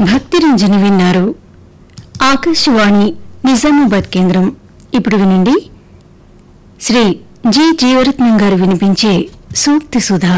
భక్తి రంజని విన్నారు ఆకాశవాణి నిజామాబాద్ కేంద్రం ఇప్పుడు వినండి శ్రీ జి జీవరత్నం గారు వినిపించే సూక్తి సుధా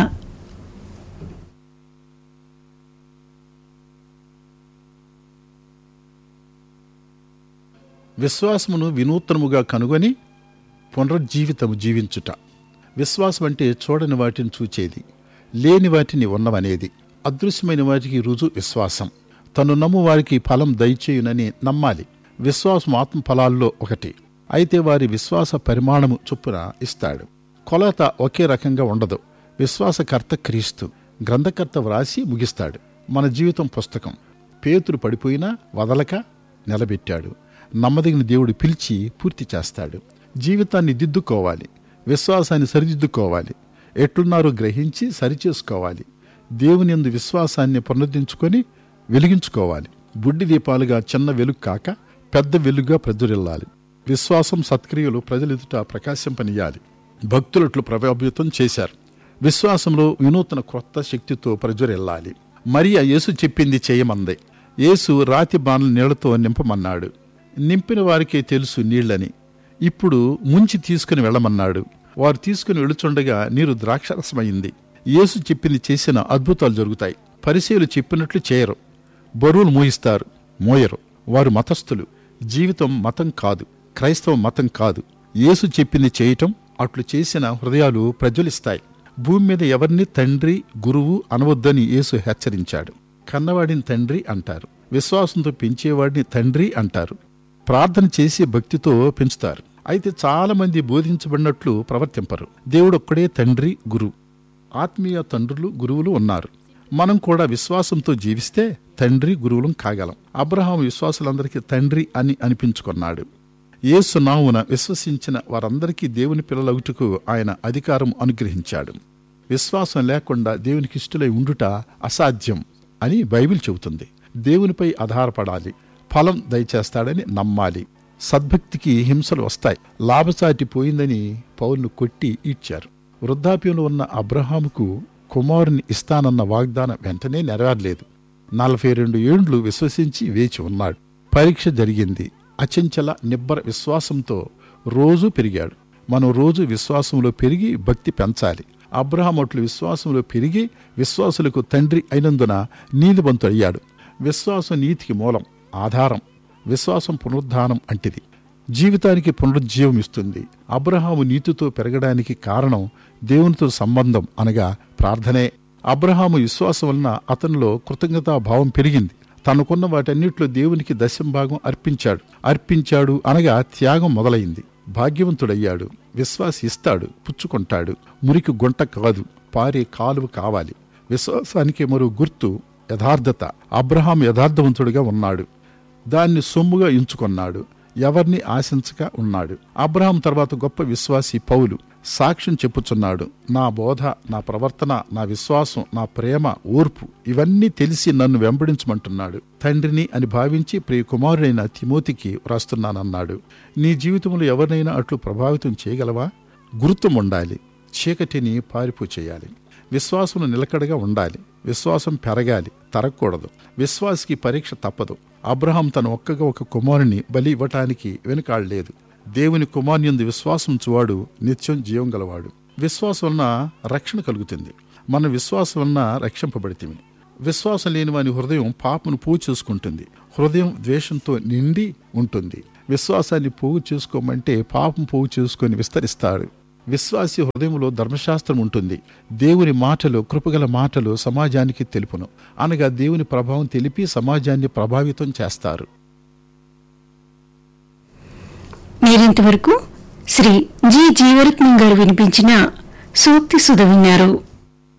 విశ్వాసమును వినూత్నముగా కనుగొని పునరుజ్జీవితము జీవించుట విశ్వాసం అంటే చూడని వాటిని చూచేది లేని వాటిని ఉన్నవనేది అదృశ్యమైన వాటికి రుజు విశ్వాసం తను నమ్ము వారికి ఫలం దయచేయునని నమ్మాలి విశ్వాసం ఆత్మ ఫలాల్లో ఒకటి అయితే వారి విశ్వాస పరిమాణము చొప్పున ఇస్తాడు కొలత ఒకే రకంగా ఉండదు విశ్వాసకర్త క్రీస్తు గ్రంథకర్త వ్రాసి ముగిస్తాడు మన జీవితం పుస్తకం పేతురు పడిపోయినా వదలక నిలబెట్టాడు నమ్మదగిన దేవుడు పిలిచి పూర్తి చేస్తాడు జీవితాన్ని దిద్దుకోవాలి విశ్వాసాన్ని సరిదిద్దుకోవాలి ఎట్లున్నారో గ్రహించి సరిచేసుకోవాలి దేవుని యందు విశ్వాసాన్ని పునరుద్ధరించుకొని వెలిగించుకోవాలి బుడ్డి దీపాలుగా చిన్న వెలుగు కాక పెద్ద వెలుగుగా ప్రజ్వరిల్లాలి విశ్వాసం సత్క్రియలు ప్రజలెదుట ప్రకాశింపనియాలి భక్తులట్లు ప్రభావితం చేశారు విశ్వాసంలో వినూతన క్రొత్త శక్తితో ప్రజ్వరిల్లాలి మరియా యేసు చెప్పింది చేయమంది యేసు రాతి బాణలు నీళ్లతో నింపమన్నాడు నింపిన వారికే తెలుసు నీళ్లని ఇప్పుడు ముంచి తీసుకుని వెళ్ళమన్నాడు వారు తీసుకుని వెళుచుండగా నీరు ద్రాక్షరసమైంది యేసు చెప్పింది చేసిన అద్భుతాలు జరుగుతాయి పరిచయులు చెప్పినట్లు చేయరు బరువులు మోయిస్తారు మోయరు వారు మతస్థులు జీవితం మతం కాదు క్రైస్తవ మతం కాదు యేసు చెప్పింది చేయటం అట్లు చేసిన హృదయాలు ప్రజ్వలిస్తాయి భూమి మీద ఎవరిని తండ్రి గురువు అనవద్దని యేసు హెచ్చరించాడు కన్నవాడిని తండ్రి అంటారు విశ్వాసంతో పెంచేవాడిని తండ్రి అంటారు ప్రార్థన చేసి భక్తితో పెంచుతారు అయితే చాలా మంది బోధించబడినట్లు ప్రవర్తింపరు దేవుడు ఒక్కడే తండ్రి గురువు ఆత్మీయ తండ్రులు గురువులు ఉన్నారు మనం కూడా విశ్వాసంతో జీవిస్తే తండ్రి గురువులం కాగలం అబ్రహాం విశ్వాసులందరికీ తండ్రి అని అనిపించుకున్నాడు యేసు నావున విశ్వసించిన వారందరికీ దేవుని పిల్లలగుటకు ఆయన అధికారం అనుగ్రహించాడు విశ్వాసం లేకుండా దేవునికి ఇష్టలై ఉండుట అసాధ్యం అని బైబిల్ చెబుతుంది దేవునిపై ఆధారపడాలి ఫలం దయచేస్తాడని నమ్మాలి సద్భక్తికి హింసలు వస్తాయి లాభసాటి పోయిందని పౌరును కొట్టి ఈడ్చారు వృద్ధాప్యంలో ఉన్న అబ్రహాముకు కుమారుని ఇస్తానన్న వాగ్దానం వెంటనే నెరవేరలేదు నలభై రెండు ఏండ్లు విశ్వసించి వేచి ఉన్నాడు పరీక్ష జరిగింది అచంచల నిబ్బర విశ్వాసంతో రోజు పెరిగాడు మనం రోజు విశ్వాసంలో పెరిగి భక్తి పెంచాలి అబ్రహాం అట్లు విశ్వాసంలో పెరిగి విశ్వాసులకు తండ్రి అయినందున నీతివంతుడయ్యాడు విశ్వాసం నీతికి మూలం ఆధారం విశ్వాసం పునరుద్ధానం అంటిది జీవితానికి పునరుజ్జీవం ఇస్తుంది అబ్రహాము నీతితో పెరగడానికి కారణం దేవునితో సంబంధం అనగా ప్రార్థనే అబ్రహాము విశ్వాసం వలన అతనిలో కృతజ్ఞతా భావం పెరిగింది తనకున్న వాటన్నిటిలో దేవునికి దశంభాగం అర్పించాడు అర్పించాడు అనగా త్యాగం మొదలైంది భాగ్యవంతుడయ్యాడు విశ్వాసి ఇస్తాడు పుచ్చుకుంటాడు మురికి గుంట కాదు పారే కాలువ కావాలి విశ్వాసానికి మరో గుర్తు యథార్థత అబ్రహాం యథార్థవంతుడిగా ఉన్నాడు దాన్ని సొమ్ముగా ఎంచుకున్నాడు ఎవరిని ఆశించక ఉన్నాడు అబ్రహాం తర్వాత గొప్ప విశ్వాసి పౌలు సాక్ష్యం చెప్పుచున్నాడు నా బోధ నా ప్రవర్తన నా విశ్వాసం నా ప్రేమ ఓర్పు ఇవన్నీ తెలిసి నన్ను వెంబడించమంటున్నాడు తండ్రిని అని భావించి ప్రియ కుమారుడైన తిమోతికి వ్రాస్తున్నానన్నాడు నీ జీవితంలో ఎవరినైనా అట్లు ప్రభావితం చేయగలవా గురుత్వం ఉండాలి చీకటిని పారిపో చేయాలి విశ్వాసం నిలకడగా ఉండాలి విశ్వాసం పెరగాలి తరగకూడదు విశ్వాసికి పరీక్ష తప్పదు అబ్రహాం తన ఒక్కగా ఒక కుమారుని బలి ఇవ్వటానికి వెనుకాడలేదు దేవుని కుమారుని విశ్వాసం చువాడు నిత్యం జీవం గలవాడు విశ్వాసం వలన రక్షణ కలుగుతుంది మన విశ్వాసం వలన రక్షింపబడితే విశ్వాసం లేని వాని హృదయం పాపను పోగు చేసుకుంటుంది హృదయం ద్వేషంతో నిండి ఉంటుంది విశ్వాసాన్ని పోగు చేసుకోమంటే పాపం పోగు చేసుకొని విస్తరిస్తాడు విశ్వాసి హృదయంలో ధర్మశాస్త్రం ఉంటుంది దేవుని మాటలు కృపగల మాటలు సమాజానికి తెలుపును అనగా దేవుని ప్రభావం తెలిపి సమాజాన్ని ప్రభావితం చేస్తారు మీరింతవరకు శ్రీ జి జీవరత్నం గారు వినిపించిన సూక్తి సుధ విన్నారు